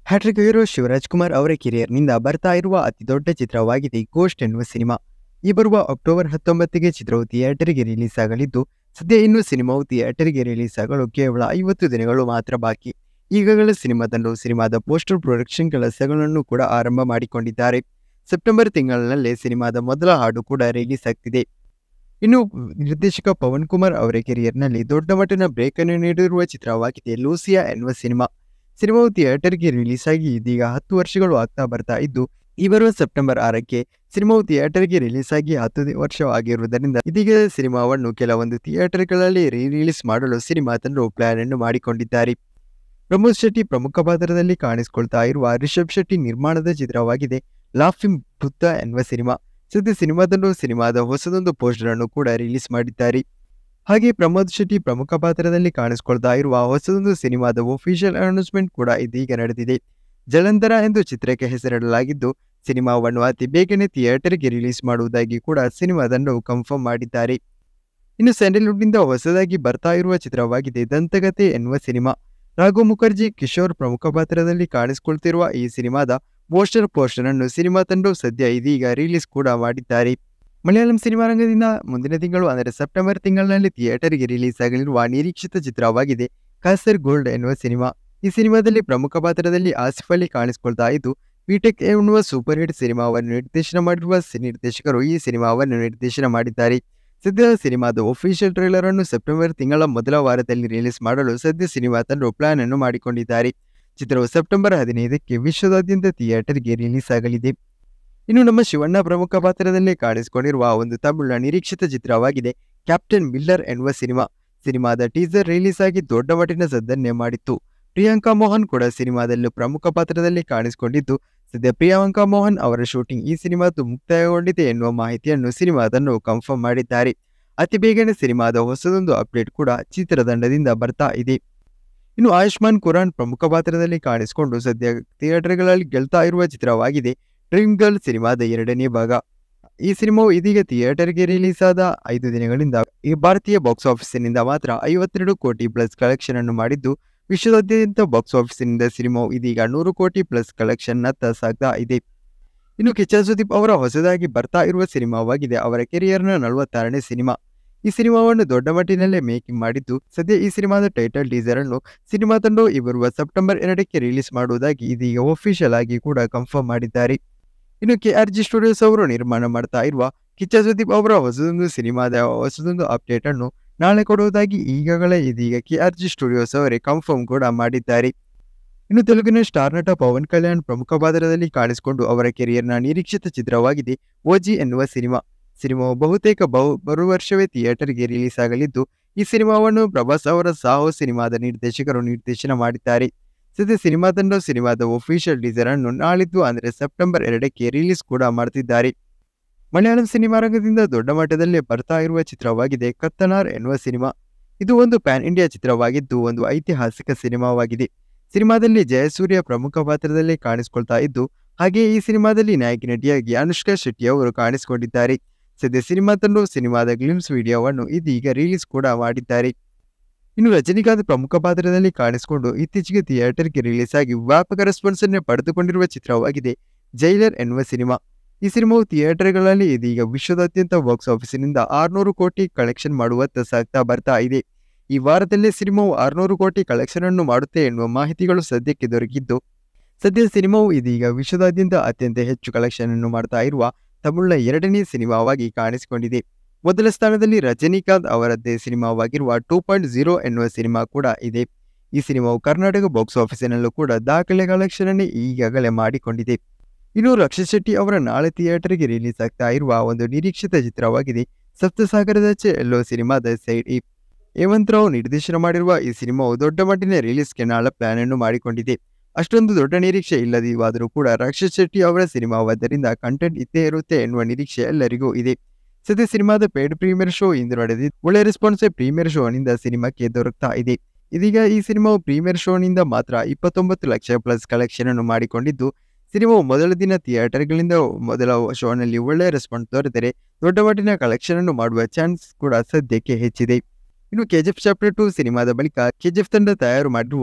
hat trick hero Shivraj Kumar ಅವರ ಕಿರಿಯರ್ನಿಂದ ಬರ್ತಾ ಇರುವ ಅತಿದೊಡ್ಡ ಚಿತ್ರವಾಗಿದೆ ಗೋಸ್ಟ್ ಎನ್ನುವ ಸಿನಿಮಾ ಈ ಬರುವ ಅಕ್ಟೋಬರ್ ಹತ್ತೊಂಬತ್ತಿಗೆ ಚಿತ್ರವು ಥಿಯೇಟರ್ಗೆ ರಿಲೀಸ್ ಆಗಲಿದ್ದು ಸದ್ಯ ಇನ್ನು ಸಿನಿಮಾವು ಥಿಯೇಟರ್ಗೆ ರಿಲೀಸ್ ಆಗಲು ಕೇವಲ ಐವತ್ತು ದಿನಗಳು ಮಾತ್ರ ಬಾಕಿ ಈಗಾಗಲೇ ಸಿನಿಮಾ ತಂಡವು ಸಿನಿಮಾದ ಪೋಸ್ಟರ್ ಪ್ರೊಡಕ್ಷನ್ ಕೆಲಸಗಳನ್ನು ಕೂಡ ಆರಂಭ ಮಾಡಿಕೊಂಡಿದ್ದಾರೆ ಸೆಪ್ಟೆಂಬರ್ ತಿಂಗಳಿನಲ್ಲೇ ಸಿನಿಮಾದ ಮೊದಲ ಹಾಡು ಕೂಡ ರಿಲೀಸ್ ಆಗ್ತಿದೆ ಇನ್ನು ನಿರ್ದೇಶಕ ಪವನ್ ಕುಮಾರ್ ಅವರ ಕೆರಿಯರ್ನಲ್ಲಿ ದೊಡ್ಡ ಮಟ್ಟಿನ ಬ್ರೇಕ್ ಅನ್ನು ನೀಡಿರುವ ಚಿತ್ರವಾಗಿದೆ ಲೂಸಿಯಾ ಎನ್ನುವ ಸಿನಿಮಾ ಸಿನಿಮಾವು ಥಿಯೇಟರ್ಗೆ ರಿಲೀಸ್ ಆಗಿ ಇದೀಗ ಹತ್ತು ವರ್ಷಗಳು ಆಗ್ತಾ ಬರ್ತಾ ಇದ್ದು ಈ ಬರುವ ಸೆಪ್ಟೆಂಬರ್ ಆರಕ್ಕೆ ಸಿನಿಮಾವು ಥಿಯೇಟರ್ಗೆ ರಿಲೀಸ್ ಆಗಿ ಹತ್ತು ದಿ- ವರ್ಷವಾಗಿರುವುದರಿಂದ ಇದೀಗ ಸಿನಿಮಾವನ್ನು ಕೆಲವೊಂದು ಥಿಯೇಟರ್ಗಳಲ್ಲಿ ರೀ ರಿಲೀಸ್ ಮಾಡಲು ಸಿನಿಮಾ ತಂಡವು ಪ್ಲಾನ್ ಅನ್ನು ಮಾಡಿಕೊಂಡಿದ್ದಾರೆ ಪ್ರಮೋದ್ ಶೆಟ್ಟಿ ಪ್ರಮುಖ ಪಾತ್ರದಲ್ಲಿ ಕಾಣಿಸಿಕೊಳ್ತಾ ಇರುವ ರಿಷಬ್ ಶೆಟ್ಟಿ ನಿರ್ಮಾಣದ ಚಿತ್ರವಾಗಿದೆ ಲಾಫಿಂಗ್ ಬುದ್ಧ ಎನ್ನುವ ಸಿನಿಮಾ ಸದ್ಯ ಸಿನಿಮಾ ತಂಡವು ಸಿನಿಮಾದ ಹೊಸದೊಂದು ಪೋಸ್ಟರ್ ಅನ್ನು ಕೂಡ ರಿಲೀಸ್ ಮಾಡಿದ್ದಾರೆ ಹಾಗೆ ಪ್ರಮೋದ್ ಶೆಟ್ಟಿ ಪ್ರಮುಖ ಪಾತ್ರದಲ್ಲಿ ಕಾಣಿಸಿಕೊಳ್ತಾ ಇರುವ ಹೊಸದೊಂದು ಸಿನಿಮಾದ ಒಫಿಷಿಯಲ್ ಅನೌನ್ಸ್ಮೆಂಟ್ ಕೂಡ ಇದೀಗ ನಡೆದಿದೆ ಜಲಂಧರ ಎಂದು ಚಿತ್ರಕ್ಕೆ ಹೆಸರಿಡಲಾಗಿದ್ದು ಸಿನಿಮಾವನ್ನು ಅತಿ ಬೇಗನೆ ಥಿಯೇಟರ್ಗೆ ರಿಲೀಸ್ ಮಾಡುವುದಾಗಿ ಕೂಡ ಸಿನಿಮಾ ತಂಡವು ಕನ್ಫರ್ಮ್ ಮಾಡಿದ್ದಾರೆ ಇನ್ನು ಸ್ಯಾಂಡಲ್ವುಡ್ನಿಂದ ಹೊಸದಾಗಿ ಬರ್ತಾ ಇರುವ ಚಿತ್ರವಾಗಿದೆ ದಂತಕತೆ ಎನ್ನುವ ಸಿನಿಮಾ ರಾಘು ಮುಖರ್ಜಿ ಕಿಶೋರ್ ಪ್ರಮುಖ ಪಾತ್ರದಲ್ಲಿ ಕಾಣಿಸಿಕೊಳ್ತಿರುವ ಈ ಸಿನಿಮಾದ ಪೋಸ್ಟರ್ ಪೋಸ್ಟರ್ ಅನ್ನು ಸಿನಿಮಾ ತಂಡವು ಸದ್ಯ ಇದೀಗ ರಿಲೀಸ್ ಕೂಡ ಮಾಡಿದ್ದಾರೆ ಮಲಯಾಳಂ ಸಿನಿಮಾ ರಂಗದಿಂದ ಮುಂದಿನ ತಿಂಗಳು ಅಂದರೆ ಸೆಪ್ಟೆಂಬರ್ ತಿಂಗಳಿನಲ್ಲಿ ಥಿಯೇಟರ್ಗೆ ರಿಲೀಸ್ ಆಗಲಿರುವ ನಿರೀಕ್ಷಿತ ಚಿತ್ರವಾಗಿದೆ ಕಾಸರ್ ಗೋಲ್ಡ್ ಎನ್ನುವ ಸಿನಿಮಾ ಈ ಸಿನಿಮಾದಲ್ಲಿ ಪ್ರಮುಖ ಪಾತ್ರದಲ್ಲಿ ಆಸಿಫ್ ಅಲಿ ಕಾಣಿಸಿಕೊಳ್ತಾ ಇದ್ದು ಬಿಟೆಕ್ ಎನ್ನುವ ಸೂಪರ್ ಹಿಟ್ ಸಿನಿಮಾವನ್ನು ನಿರ್ದೇಶನ ಮಾಡಿರುವ ಸಿ- ನಿರ್ದೇಶಕರು ಈ ಸಿನಿಮಾವನ್ನು ನಿರ್ದೇಶನ ಮಾಡಿದ್ದಾರೆ ಸದ್ಯ ಸಿನಿಮಾದ ಒಫಿಷಿಯಲ್ ಟ್ರೇಲರ್ ಅನ್ನು ಸೆಪ್ಟೆಂಬರ್ ತಿಂಗಳ ಮೊದಲ ವಾರದಲ್ಲಿ ರಿಲೀಸ್ ಮಾಡಲು ಸದ್ಯ ಸಿನಿಮಾ ತಂಡವು ಪ್ಲಾನ್ ಅನ್ನು ಮಾಡಿಕೊಂಡಿದ್ದಾರೆ ಚಿತ್ರವು ಸೆಪ್ಟೆಂಬರ್ ಹದಿನೈದಕ್ಕೆ ವಿಶ್ವದಾದ್ಯಂತ ಥಿಯೇಟರ್ಗೆ ರಿಲೀಸ್ ಆಗಲಿದೆ ಇನ್ನು ನಮ್ಮ ಶಿವಣ್ಣ ಪ್ರಮುಖ ಪಾತ್ರದಲ್ಲಿ ಕಾಣಿಸಿಕೊಂಡಿರುವ ಒಂದು ತಮಿಳಿನ ನಿರೀಕ್ಷಿತ ಚಿತ್ರವಾಗಿದೆ ಕ್ಯಾಪ್ಟನ್ ಮಿಲ್ಲರ್ ಎನ್ನುವ ಸಿನಿಮಾ ಸಿನಿಮಾದ ಟೀಸರ್ ರಿಲೀಸ್ ಆಗಿ ದೊಡ್ಡ ಮಟ್ಟಿನ ಸದ್ದನ್ನೇ ಮಾಡಿತ್ತು ಪ್ರಿಯಾಂಕಾ ಮೋಹನ್ ಕೂಡ ಸಿನಿಮಾದಲ್ಲೂ ಪ್ರಮುಖ ಪಾತ್ರದಲ್ಲಿ ಕಾಣಿಸಿಕೊಂಡಿದ್ದು ಸದ್ಯ ಪ್ರಿಯಾಂಕಾ ಮೋಹನ್ ಅವರ ಶೂಟಿಂಗ್ ಈ ಸಿನಿಮಾದು ಮುಕ್ತಾಯಗೊಂಡಿದೆ ಎನ್ನುವ ಮಾಹಿತಿಯನ್ನು ಸಿನಿಮಾದನ್ನು ಕನ್ಫರ್ಮ್ ಮಾಡಿದ್ದಾರೆ ಅತಿ ಬೇಗನೆ ಸಿನಿಮಾದ ಹೊಸದೊಂದು ಅಪ್ಡೇಟ್ ಕೂಡ ಚಿತ್ರತಂಡದಿಂದ ಬರ್ತಾ ಇದೆ ಇನ್ನು ಆಯುಷ್ಮಾನ್ ಖುರಾನ್ ಪ್ರಮುಖ ಪಾತ್ರದಲ್ಲಿ ಕಾಣಿಸಿಕೊಂಡು ಸದ್ಯ ಥಿಯೇಟರ್ಗಳಲ್ಲಿ ಗೆಲ್ತಾ ಇರುವ ಚಿತ್ರವಾಗಿದೆ ಡ್ರೀಮ್ ಗರ್ಲ್ ಸಿನಿಮಾದ ಎರಡನೇ ಭಾಗ ಈ ಸಿನಿಮಾವು ಇದೀಗ ಥಿಯೇಟರ್ಗೆ ರಿಲೀಸ್ ಆದ ಐದು ದಿನಗಳಿಂದ ಈ ಭಾರತೀಯ ಬಾಕ್ಸ್ ಆಫೀಸಿನಿಂದ ಮಾತ್ರ ಐವತ್ತೆರಡು ಕೋಟಿ ಪ್ಲಸ್ ಕಲೆಕ್ಷನ್ ಅನ್ನು ಮಾಡಿದ್ದು ವಿಶ್ವದಾದ್ಯಂತ ಬಾಕ್ಸ್ ಆಫೀಸಿನಿಂದ ಸಿನಿಮಾವು ಇದೀಗ ನೂರು ಕೋಟಿ ಪ್ಲಸ್ ಕಲೆಕ್ಷನ್ ನತ್ತ ಸಾಗ್ತಾ ಇದೆ ಇನ್ನು ಕಿಚ್ಚ ಸುದೀಪ್ ಅವರ ಹೊಸದಾಗಿ ಬರ್ತಾ ಇರುವ ಸಿನಿಮಾವಾಗಿದೆ ಅವರ ಕೆರಿಯರ್ನ ನಲವತ್ತಾರನೇ ಸಿನಿಮಾ ಈ ಸಿನಿಮಾವನ್ನು ದೊಡ್ಡ ಮಟ್ಟಿನಲ್ಲೇ ಮೇಕಿಂಗ್ ಮಾಡಿದ್ದು ಸದ್ಯ ಈ ಸಿನಿಮಾದ ಟೈಟಲ್ ಟೀಸರ್ ಅನ್ನು ಸಿನಿಮಾ ತಂಡವು ಈ ಬರುವ ಸೆಪ್ಟೆಂಬರ್ ಎರಡಕ್ಕೆ ರಿಲೀಸ್ ಮಾಡುವುದಾಗಿ ಇದೀಗ ಒಫಿಷಿಯಲ್ ಆಗಿ ಕೂಡ ಕನ್ಫರ್ಮ್ ಮಾಡಿದ್ದಾರೆ ಇನ್ನು ಕೆ ಆರ್ ಜಿ ಸ್ಟುಡಿಯೋಸ್ ಅವರು ನಿರ್ಮಾಣ ಮಾಡ್ತಾ ಇರುವ ಕಿಚ್ಚ ಸುದೀಪ್ ಅವರ ಹೊಸದೊಂದು ಸಿನಿಮಾದ ಹೊಸದೊಂದು ಅಪ್ಡೇಟ್ ಅನ್ನು ನಾಳೆ ಕೊಡುವುದಾಗಿ ಈಗಾಗಲೇ ಇದೀಗ ಕೆ ಆರ್ ಜಿ ಸ್ಟುಡಿಯೋಸ್ ಅವರೇ ಕನ್ಫರ್ಮ್ ಕೂಡ ಮಾಡಿದ್ದಾರೆ ಇನ್ನು ತೆಲುಗಿನ ಸ್ಟಾರ್ ನಟ ಪವನ್ ಕಲ್ಯಾಣ್ ಪ್ರಮುಖ ಪಾತ್ರದಲ್ಲಿ ಕಾಣಿಸಿಕೊಂಡು ಅವರ ಕೆರಿಯರ್ನ ನಿರೀಕ್ಷಿತ ಚಿತ್ರವಾಗಿದೆ ಓಜಿ ಎನ್ನುವ ಸಿನಿಮಾ ಸಿನಿಮಾವು ಬಹುತೇಕ ಬಹು ಬರುವ ವರ್ಷವೇ ಥಿಯೇಟರ್ಗೆ ರಿಲೀಸ್ ಆಗಲಿದ್ದು ಈ ಸಿನಿಮಾವನ್ನು ಪ್ರಭಾಸ್ ಅವರ ಸಾಹೋ ಸಿನಿಮಾದ ನಿರ್ದೇಶಕರು ನಿರ್ದೇಶನ ಮಾಡಿದ್ದಾರೆ ಸದ್ಯ ಸಿನಿಮಾ ತಂಡ ಸಿನಿಮಾದ ಒಫಿಷಿಯಲ್ ಟೀಸರ್ ಅನ್ನು ನಾಳಿದ್ದು ಅಂದರೆ ಸೆಪ್ಟೆಂಬರ್ ಎರಡಕ್ಕೆ ರಿಲೀಸ್ ಕೂಡ ಮಾಡ್ತಿದ್ದಾರೆ ಮಲಯಾಳಂ ಸಿನಿಮಾ ರಂಗದಿಂದ ದೊಡ್ಡ ಮಟ್ಟದಲ್ಲಿ ಬರ್ತಾ ಇರುವ ಚಿತ್ರವಾಗಿದೆ ಕತ್ತನಾರ್ ಎನ್ನುವ ಸಿನಿಮಾ ಇದು ಒಂದು ಪ್ಯಾನ್ ಇಂಡಿಯಾ ಚಿತ್ರವಾಗಿದ್ದು ಒಂದು ಐತಿಹಾಸಿಕ ಸಿನಿಮಾವಾಗಿದೆ ಸಿನಿಮಾದಲ್ಲಿ ಜಯಸೂರ್ಯ ಪ್ರಮುಖ ಪಾತ್ರದಲ್ಲಿ ಕಾಣಿಸಿಕೊಳ್ತಾ ಇದ್ದು ಹಾಗೆ ಈ ಸಿನಿಮಾದಲ್ಲಿ ನಾಯಕಿ ನಟಿಯಾಗಿ ಅನುಷ್ಕಾ ಶೆಟ್ಟಿ ಅವರು ಕಾಣಿಸಿಕೊಂಡಿದ್ದಾರೆ ಸದ್ಯ ಸಿನಿಮಾ ತಂಡವು ಸಿನಿಮಾದ ಗ್ಲಿಮ್ಸ್ ವಿಡಿಯೋವನ್ನು ಇದೀಗ ರಿಲೀಸ್ ಕೂಡ ಮಾಡಿದ್ದಾರೆ ಇನ್ನು ರಜನಿಕಾಂತ್ ಪ್ರಮುಖ ಪಾತ್ರದಲ್ಲಿ ಕಾಣಿಸಿಕೊಂಡು ಇತ್ತೀಚೆಗೆ ಥಿಯೇಟರ್ಗೆ ರಿಲೀಸ್ ಆಗಿ ವ್ಯಾಪಕ ರೆಸ್ಪಾನ್ಸ್ ಅನ್ನು ಪಡೆದುಕೊಂಡಿರುವ ಚಿತ್ರವಾಗಿದೆ ಜೈಲರ್ ಎನ್ನುವ ಸಿನಿಮಾ ಈ ಸಿನಿಮಾವು ಥಿಯೇಟರ್ಗಳಲ್ಲಿ ಇದೀಗ ವಿಶ್ವದಾದ್ಯಂತ ಬಾಕ್ಸ್ ಆಫೀಸಿನಿಂದ ಆರುನೂರು ಕೋಟಿ ಕಲೆಕ್ಷನ್ ಮಾಡುವತ್ತ ಸಾಗ್ತಾ ಬರ್ತಾ ಇದೆ ಈ ವಾರದಲ್ಲೇ ಸಿನಿಮಾವು ಆರುನೂರು ಕೋಟಿ ಕಲೆಕ್ಷನ್ ಅನ್ನು ಮಾಡುತ್ತೆ ಎನ್ನುವ ಮಾಹಿತಿಗಳು ಸದ್ಯಕ್ಕೆ ದೊರಕಿದ್ದು ಸದ್ಯ ಸಿನಿಮಾವು ಇದೀಗ ವಿಶ್ವದಾದ್ಯಂತ ಅತ್ಯಂತ ಹೆಚ್ಚು ಕಲೆಕ್ಷನ್ ಅನ್ನು ಮಾಡ್ತಾ ಇರುವ ತಮಿಳಿನ ಎರಡನೇ ಸಿನಿಮಾವಾಗಿ ಕಾಣಿಸಿಕೊಂಡಿದೆ ಮೊದಲ ಸ್ಥಾನದಲ್ಲಿ ರಜನಿಕಾಂತ್ ಅವರದ್ದೇ ಸಿನಿಮಾವಾಗಿರುವ ಟೂ ಪಾಯಿಂಟ್ ಝೀರೋ ಎನ್ನುವ ಸಿನಿಮಾ ಕೂಡ ಇದೆ ಈ ಸಿನಿಮಾವು ಕರ್ನಾಟಕ ಬಾಕ್ಸ್ ಆಫೀಸಿನಲ್ಲೂ ಕೂಡ ದಾಖಲೆ ಕಲೆಕ್ಷನ್ ಅನ್ನೇ ಈಗಾಗಲೇ ಮಾಡಿಕೊಂಡಿದೆ ಇನ್ನು ರಕ್ಷಿತ್ ಶೆಟ್ಟಿ ಅವರ ನಾಳೆ ಥಿಯೇಟರ್ಗೆ ರಿಲೀಸ್ ಆಗ್ತಾ ಇರುವ ಒಂದು ನಿರೀಕ್ಷಿತ ಚಿತ್ರವಾಗಿದೆ ಸಪ್ತಸಾಗರದ ಎಲ್ಲೋ ಸಿನಿಮಾದ ಸೈಡ್ ಇ ಹೇಮಂತ್ ರಾವ್ ನಿರ್ದೇಶನ ಮಾಡಿರುವ ಈ ಸಿನಿಮಾವು ದೊಡ್ಡ ಮಟ್ಟಿನ ರಿಲೀಸ್ಗೆ ನಾಳೆ ಪ್ಲಾನ್ ಅನ್ನು ಮಾಡಿಕೊಂಡಿದೆ ಅಷ್ಟೊಂದು ದೊಡ್ಡ ನಿರೀಕ್ಷೆ ಇಲ್ಲದಿವಾದರೂ ಕೂಡ ರಕ್ಷಿತ್ ಶೆಟ್ಟಿ ಅವರ ಸಿನಿಮಾವಾದ್ದರಿಂದ ಕಂಟೆಂಟ್ ಇದ್ದೇ ಇರುತ್ತೆ ಎನ್ನುವ ನಿರೀಕ್ಷೆ ಎಲ್ಲರಿಗೂ ಇದೆ ಸದ್ಯ ಸಿನಿಮಾದ ಪೇಡ್ ಪ್ರೀಮಿಯರ್ ಶೋ ಇಂದು ನಡೆದಿದ್ದು ಒಳ್ಳೆ ರೆಸ್ಪಾನ್ಸ್ ಪ್ರೀಮಿಯರ್ ಶೋನಿಂದ ಸಿನಿಮಾಕ್ಕೆ ದೊರಕ್ತಾ ಇದೆ ಇದೀಗ ಈ ಸಿನಿಮಾವು ಪ್ರೀಮಿಯರ್ ಶೋನಿಂದ ಮಾತ್ರ ಇಪ್ಪತ್ತೊಂಬತ್ತು ಲಕ್ಷ ಪ್ಲಸ್ ಕಲೆಕ್ಷನ್ ಅನ್ನು ಮಾಡಿಕೊಂಡಿದ್ದು ಸಿನಿಮಾವು ಮೊದಲ ದಿನ ಥಿಯೇಟರ್ಗಳಿಂದ ಮೊದಲ ಶೋನಲ್ಲಿ ಒಳ್ಳೆಯ ರೆಸ್ಪಾನ್ಸ್ ದೊರೆತರೆ ದೊಡ್ಡ ಮಟ್ಟಿನ ಕಲೆಕ್ಷನ್ ಅನ್ನು ಮಾಡುವ ಚಾನ್ಸ್ ಕೂಡ ಸದ್ಯಕ್ಕೆ ಹೆಚ್ಚಿದೆ ಇನ್ನು ಕೆಜಿಎಫ್ ಚಾಪ್ಟರ್ ಟು ಸಿನಿಮಾದ ಬಳಿಕ ಕೆಜಿಎಫ್ ತಂಡ ತಯಾರು ಮಾಡಿರುವ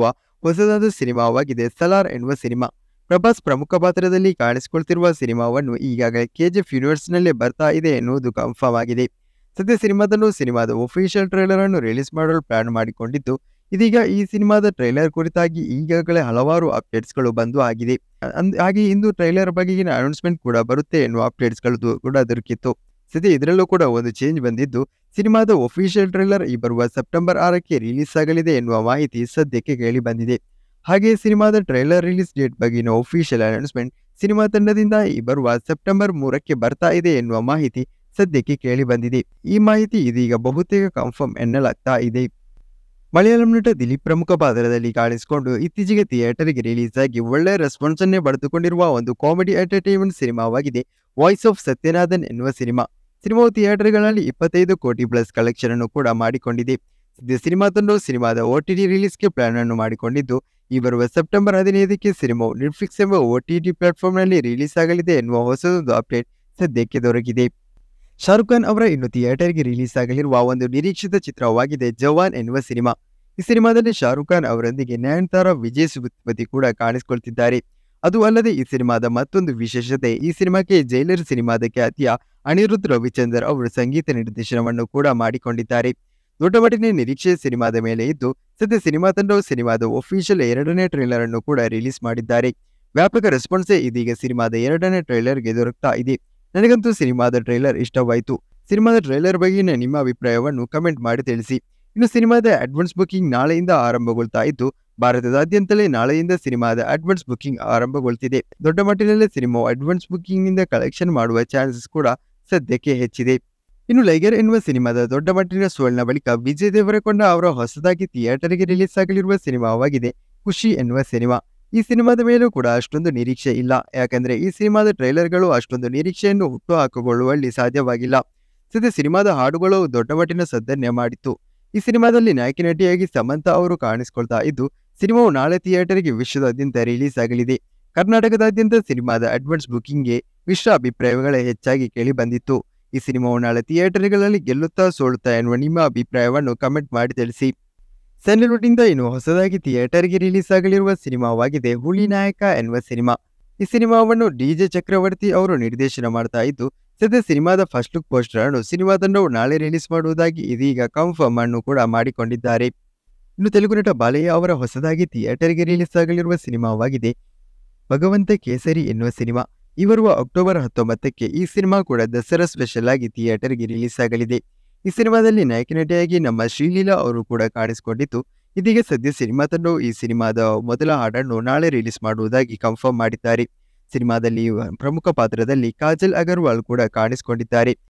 ಹೊಸದಾದ ಸಿನಿಮಾವಾಗಿದೆ ಸಲಾರ್ ಎನ್ನುವ ಸಿನಿಮಾ ಪ್ರಭಾಸ್ ಪ್ರಮುಖ ಪಾತ್ರದಲ್ಲಿ ಕಾಣಿಸಿಕೊಳ್ತಿರುವ ಸಿನಿಮಾವನ್ನು ಈಗಾಗಲೇ ಕೆಜಿಎಫ್ ಯೂನಿವರ್ಸ್ನಲ್ಲೇ ಬರ್ತಾ ಇದೆ ಎನ್ನುವುದು ಕನ್ಫರ್ಮ್ ಆಗಿದೆ ಸದ್ಯ ಸಿನಿಮಾದಲ್ಲೂ ಸಿನಿಮಾದ ಒಫಿಷಿಯಲ್ ಟ್ರೈಲರ್ ಅನ್ನು ರಿಲೀಸ್ ಮಾಡಲು ಪ್ಲಾನ್ ಮಾಡಿಕೊಂಡಿದ್ದು ಇದೀಗ ಈ ಸಿನಿಮಾದ ಟ್ರೈಲರ್ ಕುರಿತಾಗಿ ಈಗಾಗಲೇ ಹಲವಾರು ಅಪ್ಡೇಟ್ಸ್ಗಳು ಬಂದು ಆಗಿದೆ ಅಂದ್- ಹಾಗೆ ಇಂದು ಟ್ರೈಲರ್ ಬಗೆಗಿನ ಅನೌನ್ಸ್ಮೆಂಟ್ ಕೂಡ ಬರುತ್ತೆ ಎನ್ನುವ ಅಪ್ಡೇಟ್ಸ್ಗಳು ದೊ- ಕೂಡ ದೊರಕಿತ್ತು ಸದ್ಯ ಇದರಲ್ಲೂ ಕೂಡ ಒಂದು ಚೇಂಜ್ ಬಂದಿದ್ದು ಸಿನಿಮಾದ ಒಫಿಷಿಯಲ್ ಟ್ರೈಲರ್ ಈ ಬರುವ ಸೆಪ್ಟೆಂಬರ್ ಆರಕ್ಕೆ ರಿಲೀಸ್ ಆಗಲಿದೆ ಎನ್ನುವ ಮಾಹಿತಿ ಸದ್ಯಕ್ಕೆ ಕೇಳಿ ಬಂದಿದೆ ಹಾಗೆ ಸಿನಿಮಾದ ಟ್ರೈಲರ್ ರಿಲೀಸ್ ಡೇಟ್ ಬಗೆಗಿನ ಒಫಿಷಿಯಲ್ ಅನೌನ್ಸ್ಮೆಂಟ್ ಸಿನಿಮಾ ತಂಡದಿಂದ ಈ ಬರುವ ಸೆಪ್ಟೆಂಬರ್ ಮೂರಕ್ಕೆ ಬರ್ತಾ ಇದೆ ಎನ್ನುವ ಮಾಹಿತಿ ಸದ್ಯಕ್ಕೆ ಕೇಳಿ ಬಂದಿದೆ ಈ ಮಾಹಿತಿ ಇದೀಗ ಬಹುತೇಕ ಕನ್ಫರ್ಮ್ ಎನ್ನಲಾಗ್ತಾ ಇದೆ ಮಲಯಾಳಂ ನಟ ದಿಲೀಪ್ ಪ್ರಮುಖ ಪಾತ್ರದಲ್ಲಿ ಕಾಣಿಸಿಕೊಂಡು ಇತ್ತೀಚೆಗೆ ಥಿಯೇಟರ್ಗೆ ರಿಲೀಸ್ ಆಗಿ ಒಳ್ಳೆಯ ರೆಸ್ಪಾನ್ಸ್ ಅನ್ನೇ ಪಡೆದುಕೊಂಡಿರುವ ಒಂದು ಕಾಮಿಡಿ ಎಂಟರ್ಟೈನ್ಮೆಂಟ್ ಸಿನಿಮಾವಾಗಿದೆ ವಾಯ್ಸ್ ಆಫ್ ಸತ್ಯನಾಥನ್ ಎನ್ನುವ ಸಿನಿಮಾ ಸಿನಿಮಾವು ಥಿಯೇಟರ್ಗಳಲ್ಲಿ ಇಪ್ಪತ್ತೈದು ಕೋಟಿ ಪ್ಲಸ್ ಕಲೆಕ್ಷನ್ ಅನ್ನು ಕೂಡ ಮಾಡಿಕೊಂಡಿದೆ ಸದ್ಯ ಸಿನಿಮಾ ತಂಡವು ಸಿನಿಮಾದ ಒ ಟಿ ಟಿ ರಿಲೀಸ್ಗೆ ಪ್ಲಾನ್ ಅನ್ನು ಮಾಡಿಕೊಂಡಿದ್ದು ಈ ಬರುವ ಸೆಪ್ಟೆಂಬರ್ ಹದಿನೈದಕ್ಕೆ ಸಿನಿಮಾವು ನೆಟ್ಫ್ಲಿಕ್ಸ್ ಎಂಬ ಒ ಟಿ ಟಿ ಪ್ಲಾಟ್ಫಾರ್ಮ್ನಲ್ಲಿ ರಿಲೀಸ್ ಆಗಲಿದೆ ಎನ್ನುವ ಹೊಸದೊಂದು ಅಪ್ಡೇಟ್ ಸದ್ಯಕ್ಕೆ ದೊರಕಿದೆ ಶಾರುಖ್ ಖಾನ್ ಅವರ ಇನ್ನು ಥಿಯೇಟರ್ಗೆ ರಿಲೀಸ್ ಆಗಲಿರುವ ಒಂದು ನಿರೀಕ್ಷಿತ ಚಿತ್ರವಾಗಿದೆ ಜವಾನ್ ಎನ್ನುವ ಸಿನಿಮಾ ಈ ಸಿನಿಮಾದಲ್ಲಿ ಶಾರುಖ್ ಖಾನ್ ಅವರೊಂದಿಗೆ ನಯನತಾರಾ ವಿಜಯ್ ಸೇತುಪತಿ ಕೂಡ ಕಾಣಿಸಿಕೊಳ್ತಿದ್ದಾರೆ ಅದು ಅಲ್ಲದೆ ಈ ಸಿನಿಮಾದ ಮತ್ತೊಂದು ವಿಶೇಷತೆ ಈ ಸಿನಿಮಾಕ್ಕೆ ಜೈಲರ್ ಸಿನಿಮಾದ ಖ್ಯಾತಿಯ ಅನಿರುದ್ಧ್ ರವಿಚಂದರ್ ಅವರು ಸಂಗೀತ ನಿರ್ದೇಶನವನ್ನು ಕೂಡ ಮಾಡಿಕೊಂಡಿದ್ದಾರೆ ದೊಡ್ಡ ಮಟ್ಟಿನ ನಿರೀಕ್ಷೆ ಸಿನಿಮಾದ ಮೇಲೆ ಇದ್ದು ಸದ್ಯ ಸಿನಿಮಾ ತಂಡವು ಸಿನಿಮಾದ ಒಫಿಷಿಯಲ್ ಎರಡನೇ ಟ್ರೈಲರ್ ಅನ್ನು ಕೂಡ ರಿಲೀಸ್ ಮಾಡಿದ್ದಾರೆ ವ್ಯಾಪಕ ರೆಸ್ಪಾನ್ಸೇ ಇದೀಗ ಸಿನಿಮಾದ ಎರಡನೇ ಟ್ರೈಲರ್ಗೆ ದೊರಕ್ತಾ ಇದೆ ನನಗಂತೂ ಸಿನಿಮಾದ ಟ್ರೈಲರ್ ಇಷ್ಟವಾಯಿತು ಸಿನಿಮಾದ ಟ್ರೈಲರ್ ಬಗೆಗಿನ ನಿಮ್ಮ ಅಭಿಪ್ರಾಯವನ್ನು ಕಮೆಂಟ್ ಮಾಡಿ ತಿಳಿಸಿ ಇನ್ನು ಸಿನಿಮಾದ ಅಡ್ವಾನ್ಸ್ ಬುಕಿಂಗ್ ನಾಳೆಯಿಂದ ಆರಂಭಗೊಳ್ತಾ ಇದ್ದು ಭಾರತದಾದ್ಯಂತಲೇ ನಾಳೆಯಿಂದ ಸಿನಿಮಾದ ಅಡ್ವಾನ್ಸ್ ಬುಕಿಂಗ್ ಆರಂಭಗೊಳ್ತಿದೆ ದೊಡ್ಡ ಮಟ್ಟಿನಲ್ಲಿ ಸಿನಿಮಾವು ಅಡ್ವಾನ್ಸ್ ಬುಕಿಂಗ್ನಿಂದ ಕಲೆಕ್ಷನ್ ಮಾಡುವ ಚಾನ್ಸಸ್ ಕೂಡ ಸದ್ಯಕ್ಕೆ ಹೆಚ್ಚಿದೆ ಇನ್ನು ಲೈಗರ್ ಎನ್ನುವ ಸಿನಿಮಾದ ದೊಡ್ಡ ಮಟ್ಟಿನ ಸೋಲಿನ ಬಳಿಕ ವಿಜಯ್ ದೇವರಕೊಂಡ ಅವರ ಹೊಸದಾಗಿ ಥಿಯೇಟರ್ಗೆ ರಿಲೀಸ್ ಆಗಲಿರುವ ಸಿನಿಮಾವಾಗಿದೆ ಖುಷಿ ಎನ್ನುವ ಸಿನಿಮಾ ಈ ಸಿನಿಮಾದ ಮೇಲೂ ಕೂಡ ಅಷ್ಟೊಂದು ನಿರೀಕ್ಷೆ ಇಲ್ಲ ಯಾಕಂದ್ರೆ ಈ ಸಿನಿಮಾದ ಟ್ರೈಲರ್ಗಳು ಅಷ್ಟೊಂದು ನಿರೀಕ್ಷೆಯನ್ನು ಹುಟ್ಟು ಹಾಕಿಕೊಳ್ಳುವಲ್ಲಿ ಸಾಧ್ಯವಾಗಿಲ್ಲ ಸದ್ಯ ಸಿನಿಮಾದ ಹಾಡುಗಳು ದೊಡ್ಡ ಮಟ್ಟಿನ ಸದ್ದನ್ನೇ ಮಾಡಿತ್ತು ಈ ಸಿನಿಮಾದಲ್ಲಿ ನಾಯಕಿ ನಟಿಯಾಗಿ ಸಮಂತಾ ಅವರು ಕಾಣಿಸಿಕೊಳ್ತಾ ಇದ್ದು ಸಿನಿಮಾವು ನಾಳೆ ಥಿಯೇಟರ್ಗೆ ವಿಶ್ವದಾದ್ಯಂತ ರಿಲೀಸ್ ಆಗಲಿದೆ ಕರ್ನಾಟಕದಾದ್ಯಂತ ಸಿನಿಮಾದ ಅಡ್ವಾನ್ಸ್ ಬುಕಿಂಗ್ಗೆ ಮಿಶ್ರ ಅಭಿಪ್ರಾಯಗಳೇ ಹೆಚ್ಚಾಗಿ ಕೇಳಿ ಬಂದಿತ್ತು ಈ ಸಿನಿಮಾವು ನಾಳೆ ಥಿಯೇಟರ್ಗಳಲ್ಲಿ ಗೆಲ್ಲುತ್ತಾ ಸೋಲುತ್ತಾ ಎನ್ನುವ ನಿಮ್ಮ ಅಭಿಪ್ರಾಯವನ್ನು ಕಮೆಂಟ್ ಮಾಡಿ ತಿಳಿಸಿ ಸ್ಯಾಂಡಲ್ವುಡ್ನಿಂದ ಇನ್ನು ಹೊಸದಾಗಿ ಥಿಯೇಟರ್ಗೆ ರಿಲೀಸ್ ಆಗಲಿರುವ ಸಿನಿಮಾವಾಗಿದೆ ಹುಲಿ ನಾಯಕ ಎನ್ನುವ ಸಿನಿಮಾ ಈ ಸಿನಿಮಾವನ್ನು ಡಿಜೆ ಚಕ್ರವರ್ತಿ ಅವರು ನಿರ್ದೇಶನ ಮಾಡ್ತಾ ಇದ್ದು ಸದ್ಯ ಸಿನಿಮಾದ ಫಸ್ಟ್ ಲುಕ್ ಪೋಸ್ಟರ್ ಅನ್ನು ಸಿನಿಮಾ ತಂಡವು ನಾಳೆ ರಿಲೀಸ್ ಮಾಡುವುದಾಗಿ ಇದೀಗ ಕನ್ಫರ್ಮ್ ಅನ್ನು ಕೂಡ ಮಾಡಿಕೊಂಡಿದ್ದಾರೆ ಇನ್ನು ತೆಲುಗು ನಟ ಬಾಲಯ್ಯ ಅವರ ಹೊಸದಾಗಿ ಥಿಯೇಟರ್ಗೆ ರಿಲೀಸ್ ಆಗಲಿರುವ ಸಿನಿಮಾವಾಗಿದೆ ಭಗವಂತ ಕೇಸರಿ ಎನ್ನುವ ಸಿನಿಮಾ ಈ ಬರುವ ಅಕ್ಟೋಬರ್ ಹತ್ತೊಂಬತ್ತಕ್ಕೆ ಈ ಸಿನಿಮಾ ಕೂಡ ದಸರಾ ಸ್ಪೆಷಲ್ ಆಗಿ ಥಿಯೇಟರ್ಗೆ ರಿಲೀಸ್ ಆಗಲಿದೆ ಈ ಸಿನಿಮಾದಲ್ಲಿ ನಾಯಕ ನಟಿಯಾಗಿ ನಮ್ಮ ಶ್ರೀಲೀಲಾ ಅವರು ಕೂಡ ಕಾಣಿಸಿಕೊಂಡಿದ್ದು ಇದೀಗ ಸದ್ಯ ಸಿನಿಮಾ ತಂಡವು ಈ ಸಿನಿಮಾದ ಮೊದಲ ಹಾಡನ್ನು ನಾಳೆ ರಿಲೀಸ್ ಮಾಡುವುದಾಗಿ ಕನ್ಫರ್ಮ್ ಮಾಡಿದ್ದಾರೆ ಸಿನಿಮಾದಲ್ಲಿ ಪ್ರಮುಖ ಪಾತ್ರದಲ್ಲಿ ಕಾಜಲ್ ಅಗರ್ವಾಲ್ ಕೂಡ ಕಾಣಿಸಿಕೊಂಡಿದ್ದಾರೆ